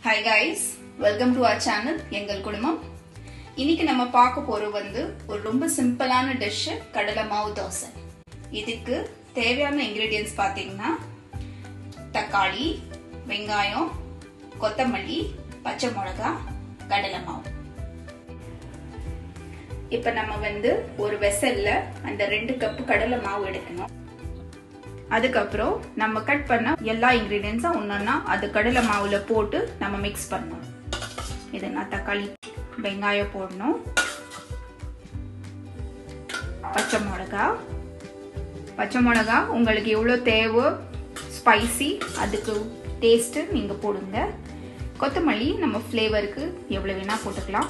hi guys welcome to our channel எங்கள் குடும்பம் இன்னைக்கு நம்ம பார்க்க போறது வந்து ஒரு ரொம்ப சிம்பிளான டிஷ் கடலை மாவு தோசை இதுக்கு தேவையான இன்கிரீடியன்ஸ் பார்த்தீங்கன்னா தக்காளி வெங்காயம் கொத்தமல்லி பச்சை மிளகா கடலை மாவு இப்ப நம்ம வந்து ஒரு வெசல்ல அந்த ரெண்டு கப் கடலை மாவு எடுக்கணும் அதுக்கப்புறம் நம்ம கட் பண்ண எல்லா இன்க்ரீடியன்ஸும் ஒன்றொன்னா அது கடலை மாவில் போட்டு நம்ம மிக்ஸ் பண்ணணும் இது நான் தக்காளி வெங்காயம் போடணும் பச்சை மிளகா பச்சை மிளகா உங்களுக்கு எவ்வளோ தேவை ஸ்பைசி அதுக்கு டேஸ்ட்டு நீங்கள் போடுங்க கொத்தமல்லி நம்ம ஃப்ளேவருக்கு எவ்வளோ வேணால் போட்டுக்கலாம்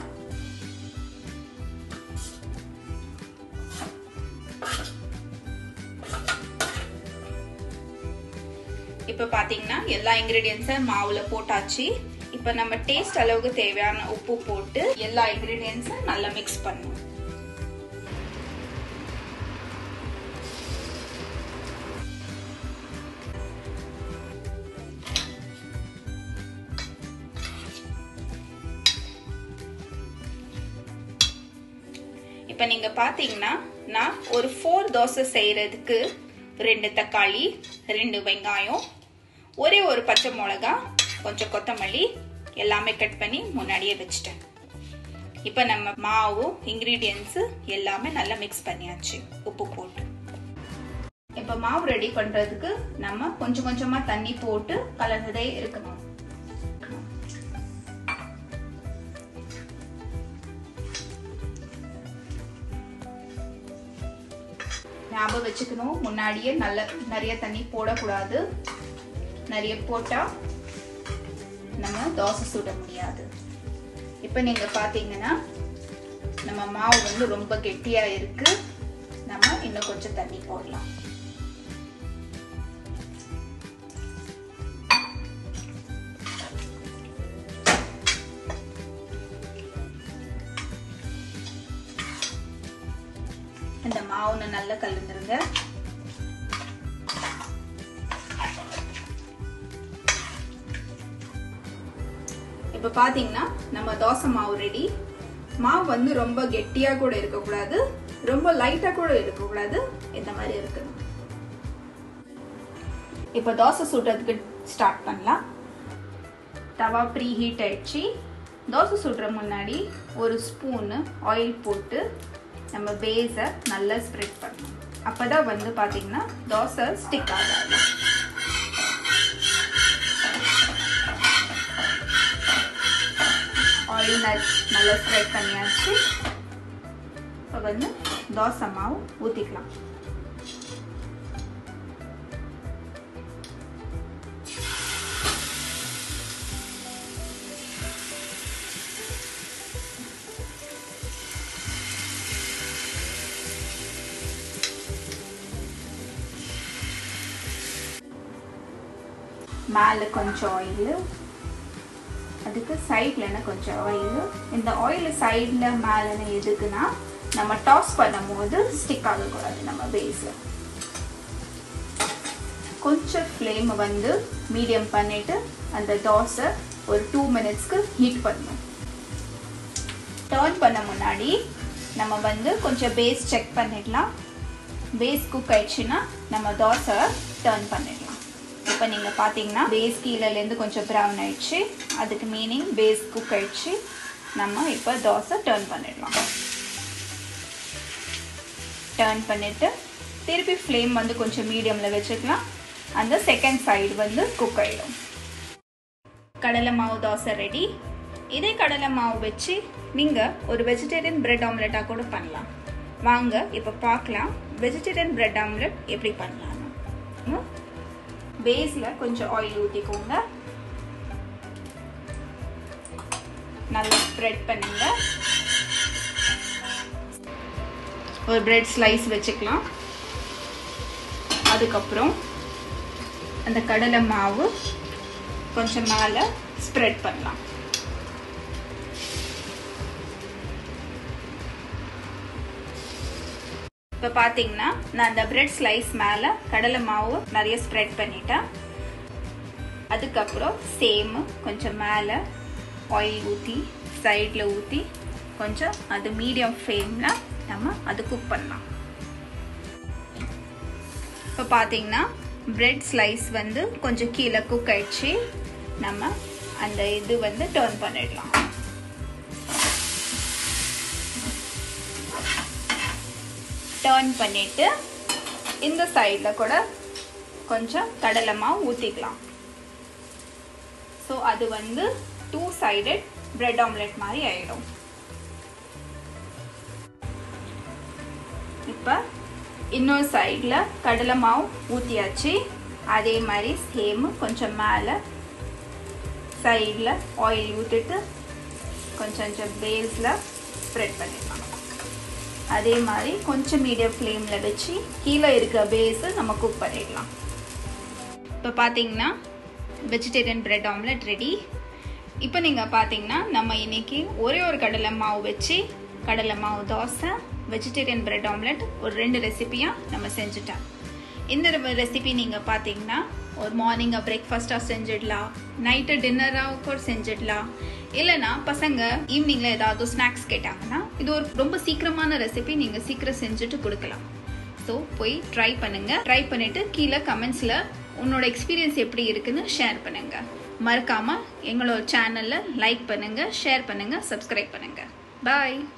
இப்போ பார்த்தீங்கன்னா எல்லா இன்க்ரீடியன்ஸும் மாவில் போட்டாச்சு இப்போ நம்ம டேஸ்ட் அளவுக்கு தேவையான உப்பு போட்டு எல்லா இன்க்ரீடியன்ஸும் நல்லா மிக்ஸ் பண்ணணும் இப்போ நீங்கள் பார்த்தீங்கன்னா நான் ஒரு ஃபோர் தோசை செய்கிறதுக்கு ரெண்டு தக்காளி ரெண்டு வெங்காயம் ஒரே ஒரு பச்சை மிளகா கொஞ்சம் கொத்தமல்லி எல்லாமே கட் பண்ணி முன்னாடியே வச்சுட்டேன் இப்போ நம்ம மாவு இன்க்ரீடியன்ஸு எல்லாமே நல்லா மிக்ஸ் பண்ணியாச்சு உப்பு போட்டு இப்போ மாவு ரெடி பண்ணுறதுக்கு நம்ம கொஞ்சம் கொஞ்சமாக தண்ணி போட்டு கலந்ததே இருக்கணும் ஞாபகம் வச்சுக்கணும் முன்னாடியே நல்ல நிறைய தண்ணி போடக்கூடாது நிறைய போட்டால் நம்ம தோசை சுட முடியாது இப்போ நீங்கள் பார்த்தீங்கன்னா நம்ம மாவு வந்து ரொம்ப கெட்டியாக இருக்கு நம்ம இன்னும் கொஞ்சம் தண்ணி போடலாம் இந்த மாவுன்னு நல்லா கலந்துருங்க இப்போ பார்த்தீங்கன்னா நம்ம தோசை மாவு ரெடி மாவு வந்து ரொம்ப கெட்டியாக கூட இருக்கக்கூடாது ரொம்ப லைட்டாக கூட இருக்கக்கூடாது இந்த மாதிரி இருக்கணும் இப்போ தோசை சுடுறதுக்கு ஸ்டார்ட் பண்ணலாம் தவா ப்ரீ ஹீட் ஆயிடுச்சு தோசை சுடுற முன்னாடி ஒரு ஸ்பூனு ஆயில் போட்டு நம்ம பேஸை நல்லா ஸ்ப்ரெட் பண்ணணும் அப்போ தான் வந்து பார்த்தீங்கன்னா தோசை ஸ்டிக் ஆகாது ஆயில் நல்லா ஸ்ப்ரெட் பண்ணியாச்சு இப்போ வந்து தோசை மாவு ஊற்றிக்கலாம் மேலே கொஞ்சம் ஆயில் அதுக்கு சைட்லன்னு கொஞ்சம் ஆயில் இந்த ஆயில் சைடில் மேலேன்னு எதுக்குன்னா நம்ம டாஸ் பண்ணும்போது ஸ்டிக் ஆகக்கூடாது நம்ம பேஸில் கொஞ்சம் ஃப்ளேம் வந்து மீடியம் பண்ணிவிட்டு அந்த தோசை ஒரு டூ மினிட்ஸ்க்கு ஹீட் பண்ணணும் டர்ன் பண்ண முன்னாடி நம்ம வந்து கொஞ்சம் பேஸ் செக் பண்ணிடலாம் பேஸ் குக் ஆயிடுச்சுன்னா நம்ம தோசை டர்ன் பண்ணிடலாம் இப்போ நீங்கள் பார்த்தீங்கன்னா பேஸ் கீழேருந்து கொஞ்சம் ப்ரௌன் ஆயிடுச்சு அதுக்கு மீனிங் பேஸ் குக் ஆயிடுச்சு நம்ம இப்போ தோசை டர்ன் பண்ணிடலாம் டர்ன் பண்ணிவிட்டு திருப்பி ஃப்ளேம் வந்து கொஞ்சம் மீடியமில் வச்சுக்கலாம் அந்த செகண்ட் சைடு வந்து குக் ஆகிடும் கடலை மாவு தோசை ரெடி இதே கடலை மாவு வச்சு நீங்கள் ஒரு வெஜிடேரியன் பிரெட் ஆம்லெட்டாக கூட பண்ணலாம் வாங்க இப்போ பார்க்கலாம் வெஜிடேரியன் பிரெட் ஆம்லெட் எப்படி பண்ணலாம்னு பேஸில் கொஞ்சம் ஆயில் ஊற்றிக்கோங்க நல்லா ஸ்ப்ரெட் பண்ணுங்க ஒரு பிரெட் ஸ்லைஸ் வச்சுக்கலாம் அதுக்கப்புறம் அந்த கடலை மாவு கொஞ்சம் மேலே ஸ்ப்ரெட் பண்ணலாம் இப்போ பார்த்தீங்கன்னா நான் அந்த பிரெட் ஸ்லைஸ் மேலே கடலை மாவு நிறைய ஸ்ப்ரெட் பண்ணிட்டேன் அதுக்கப்புறம் சேம் கொஞ்சம் மேலே ஆயில் ஊற்றி சைடில் ஊற்றி கொஞ்சம் அது மீடியம் ஃப்ளேமில் நம்ம அது குக் பண்ணலாம் இப்போ பார்த்தீங்கன்னா பிரெட் ஸ்லைஸ் வந்து கொஞ்சம் கீழே குக் ஆயிடுச்சு நம்ம அந்த இது வந்து டர்ன் பண்ணிடலாம் டர்ன் பண்ணிட்டு இந்த சைடில் கூட கொஞ்சம் கடலை மாவு ஊற்றிக்கலாம் ஸோ அது வந்து டூ சைடட் பிரெட் ஆம்லெட் மாதிரி ஆயிடும் இப்போ இன்னொரு சைடில் கடலை மாவு ஊற்றியாச்சு அதே மாதிரி சேம் கொஞ்சம் மேலே சைடில் ஆயில் ஊற்றிட்டு கொஞ்சம் கொஞ்சம் பேஸில் ஸ்ப்ரெட் பண்ணிடலாம் அதே மாதிரி கொஞ்சம் மீடியம் ஃப்ளேமில் வச்சு கீழே இருக்கிற பேஸை நம்ம குக் பண்ணிடலாம் இப்போ பார்த்தீங்கன்னா வெஜிடேரியன் பிரெட் ஆம்லெட் ரெடி இப்போ நீங்கள் பார்த்தீங்கன்னா நம்ம இன்னைக்கு ஒரே ஒரு கடலை மாவு வச்சு கடலை மாவு தோசை வெஜிடேரியன் பிரெட் ஆம்லெட் ஒரு ரெண்டு ரெசிபியாக நம்ம செஞ்சுட்டோம் இந்த ரெசிபி நீங்கள் பார்த்தீங்கன்னா ஒரு மார்னிங்காக பிரேக்ஃபாஸ்ட்டாக செஞ்சிடலாம் நைட்டு டின்னராக கூட செஞ்சிடலாம் இல்லைனா பசங்க ஈவினிங்கில் ஏதாவது ஸ்நாக்ஸ் கேட்டாங்கன்னா இது ஒரு ரொம்ப சீக்கிரமான ரெசிபி நீங்கள் சீக்கிரம் செஞ்சுட்டு கொடுக்கலாம் ஸோ போய் ட்ரை பண்ணுங்கள் ட்ரை பண்ணிவிட்டு கீழே கமெண்ட்ஸில் உன்னோட எக்ஸ்பீரியன்ஸ் எப்படி இருக்குன்னு ஷேர் பண்ணுங்கள் மறக்காமல் எங்களோட சேனலில் லைக் பண்ணுங்கள் ஷேர் பண்ணுங்கள் சப்ஸ்கிரைப் பண்ணுங்கள் பாய்